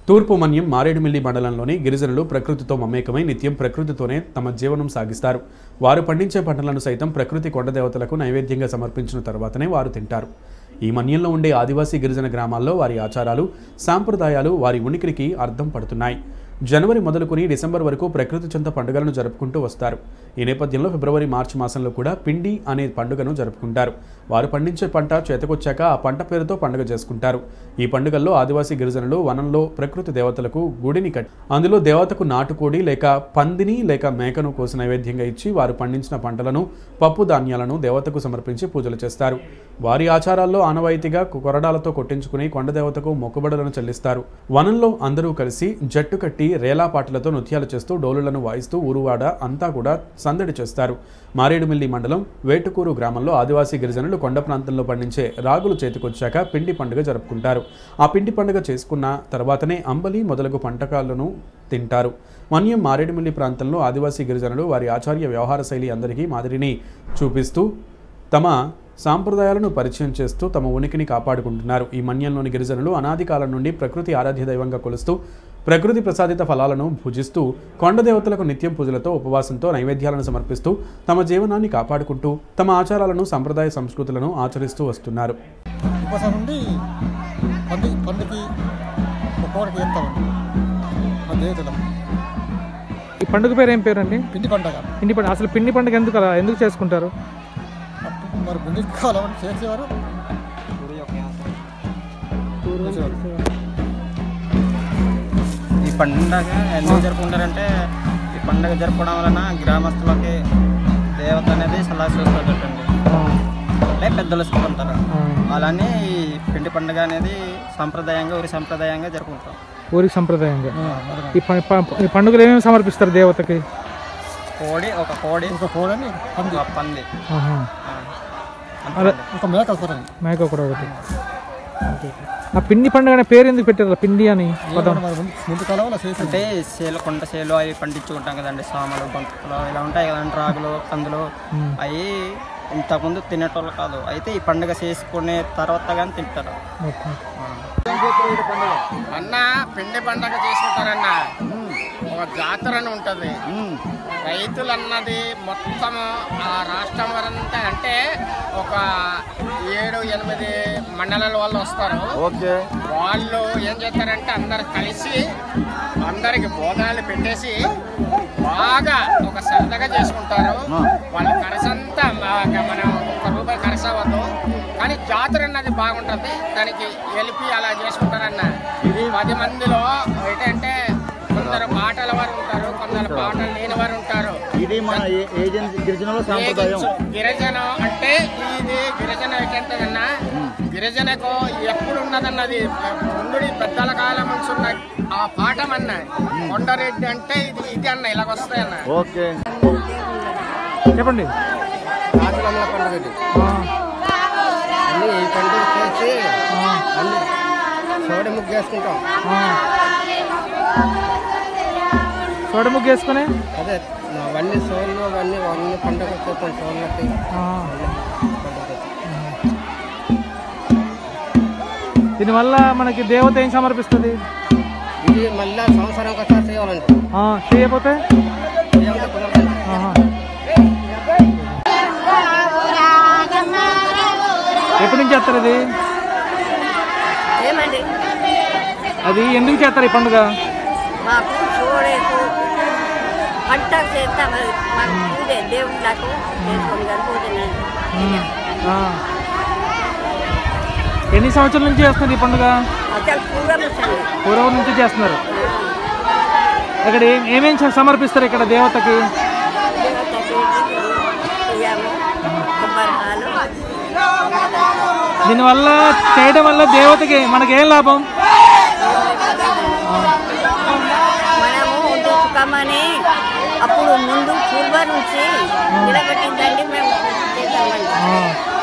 తూర్పు మన్యం మారేడుమిల్లి మండలంలోని గిరిజనులు ప్రకృతితో మమేకమై నిత్యం ప్రకృతితోనే తమ జీవనం సాగిస్తారు వారు పండించే పంటలను సైతం ప్రకృతి కొండ దేవతలకు నైవేద్యంగా సమర్పించిన తర్వాతనే వారు తింటారు ఈ మన్యంలో ఉండే ఆదివాసీ గిరిజన గ్రామాల్లో వారి ఆచారాలు సాంప్రదాయాలు వారి ఉనికికి అర్థం పడుతున్నాయి జనవరి మొదలుకొని డిసెంబర్ వరకు ప్రకృతి చెంత పండుగలను జరుపుకుంటూ వస్తారు ఈ నేపథ్యంలో ఫిబ్రవరి మార్చి మాసంలో కూడా పిండి అనే పండుగను జరుపుకుంటారు వారు పండించే పంట చేతకొచ్చాక ఆ పంట పేరుతో పండుగ చేసుకుంటారు ఈ పండుగల్లో ఆదివాసీ గిరిజనులు వనంలో ప్రకృతి దేవతలకు గుడిని కట్టి అందులో దేవతకు నాటుకోడి లేక పందిని లేక మేకను కోసి నైవేద్యంగా ఇచ్చి వారు పండించిన పంటలను పప్పు ధాన్యాలను దేవతకు సమర్పించి పూజలు చేస్తారు వారి ఆచారాల్లో ఆనవాయితీగా కొరడాలతో కొట్టించుకుని కొండ దేవతకు మొక్కుబడులను చెల్లిస్తారు వనంలో అందరూ కలిసి జట్టు కట్టి రేలాపాటలతో నృత్యాలు చేస్తూ డోలులను వాయిస్తూ ఊరువాడ అంతా కూడా సందడి చేస్తారు మారేడుమిల్లి మండలం వేటుకూరు గ్రామంలో ఆదివాసీ గిరిజనులు కొండ ప్రాంతంలో పండించే రాగులు చేతికొచ్చాక పిండి పండుగ జరుపుకుంటారు ఆ పిండి పండుగ చేసుకున్న తర్వాతనే అంబలి మొదలగు పంటకాలను తింటారు మన్యం మారేడుమిల్లి ప్రాంతంలో ఆదివాసీ గిరిజనులు వారి ఆచార్య వ్యవహార శైలి అందరికీ మాదిరిని చూపిస్తూ తమ సాంప్రదాయాలను పరిచయం చేస్తూ తమ ఉనికిని కాపాడుకుంటున్నారు ఈ మన్యంలోని గిరిజనులు అనాది కాలం నుండి ప్రకృతి ఆరాధ్య దైవంగా కొలుస్తూ ప్రకృతి ప్రసాదిత ఫలాలను భుజిస్తూ కొండ దేవతలకు నిత్యం పూజలతో ఉపవాసంతో నైవేద్యాలను సమర్పిస్తూ తమ జీవనాన్ని కాపాడుకుంటూ తమ ఆచారాలను సంప్రదాయ సంస్కృతులను ఆచరిస్తూ వస్తున్నారు ఉపవాసం నుండి పండుగ పండుగకి ఒక్కొక్కడికి వేస్తామండి ఆ దేవతలం ఈ పండుగ పేరు ఏం పేరు అండి పిండి పండగ పిండి పండుగ అసలు పిండి పండుగ ఎందుకు అలా ఎందుకు చేసుకుంటారు అప్పుడు మరి గుండె కాలం చేసేవారు చేసేవారు. ఈ పండుగ ఎందుకు జరుపుకుంటారంటే ఈ పండుగ జరపడం వలన గ్రామస్తులకి దేవత అనేది సలహా చూస్తుందండి అంటే పెద్దలు ఇష్టపడతారు అలానే ఈ పిండి పండుగ అనేది సాంప్రదాయంగా ఊరి సాంప్రదాయంగా జరుపుకుంటాం ఊరికి సంప్రదాయంగా ఈ ప- ప- ఈ పండుగలు ఏమేమి సమర్పిస్తారు దేవతకి కోడి ఒక కోడి ఒక కోడని పంది ఒక పంది ఆహా. ఆ. అలా ఒక మేక వస్తారండి మేక కూడా ఒకటి ఆ పిండి పండుగ అనే పేరు ఎందుకు పెట్టారు పిండి అని పదం మరి ముందు ముందు కాలంలో చేసి అంటే సేలు కొండ సేలు అవి పండించుకుంటాం కదండి సామలు బంతులు ఇలా ఉంటాయి కదండి రాగులు కందులు అవి ఇంతకుముందు తినేటోళ్ళు కాదు అయితే ఈ పండుగ చేసుకునే తర్వాత కానీ తింటారు ఓకే. అన్న పిండి పండగ చేసుకుంటారన్న ఒక జాతర అని ఉంటుంది రైతులు అన్నది మొత్తం ఆ రాష్ట్రం వరంతా అంటే ఒక ఏడు ఎనిమిది మండలాల వాళ్ళు వస్తారు వాళ్ళు ఏం చేస్తారంటే అందరు కలిసి అందరికి భోజనాలు పెట్టేసి బాగా ఒక సరదాగా చేసుకుంటారు వాళ్ళ ఖర్చంతా మా- మనం ఒక్క రూపాయి ఖర్చు అవ్వదు కానీ జాతర అన్నది బాగుంటుంది దానికి ఎలిపి అలా చేసుకుంటారన్న పది మందిలో ఏంటంటే కొందరు పాటల వారు ఉంటారు కొందరు పాటలు లేని వారు ఉంటారు ఇది మన ఏజెన్సీ గిరిజనుల సాంప్రదాయం ఏగించు. గిరిజన అంటే ఇది గిరిజన ఏంటంటదన్నా గిరిజనకు ఎప్పుడు ఉన్నదన్నది ముందుడి పెద్దల కాలం నుంచి ఉన్న ఆ పాఠం అన్న కొండరెడ్డి అంటే ఇది ఇది అన్న ఇలాగొస్తాయి అన్న ఓకే చెప్పండి రాజులమ్మల పండుగ ఇది. ఆ, అన్ని ఈ పండుగ చేసి ఆ, అన్ని సోడి ముగ్గు వేసుకుంటాం ఆ. సోడ ముగ్గు వేసుకొని అదే అవన్నీ సోళ్ళు అవన్నీ అవన్నీ పండుగ వచ్చేస్తాం సోళ్ళకి ఆ. దీనివల్ల మనకి దేవత ఏం సమర్పిస్తుంది ఇది మళ్ళా సంవత్సరం ఒకసారి చేయాలండి ఆ, చేయకపోతే చేయాలంటే కుదరదండి. ఆహా. ఎప్పటి నుంచి చేస్తారు ఇది ఏమండి అది ఎందుకు చేస్తారు ఈ పండుగ మాకు చూడేకు పంట చేస్తాం మరి మాకు పూజ దేవుళ్ళకు చేసుకొని కానీ పూజ ఆ. ఎన్ని సంవత్సరాల నుంచి చేస్తున్నారు ఈ పండుగ అసలు పూర్వం వచ్చండి పూర్వం నుంచి చేస్తున్నారు ఇక్కడ ఏం ఏమేం చ- సమర్పిస్తారు ఇక్కడ దేవతకి దేవతకి బియ్యము కొబ్బరికాయలు దీనివల్ల చేయడం వల్ల దేవతకి మనకి ఏం లాభం మనము ముందు సుఖమని అప్పుడు ముందు పూర్వం నుంచి నిలబెట్టిందండి మేము చేస్తామండి ఆ.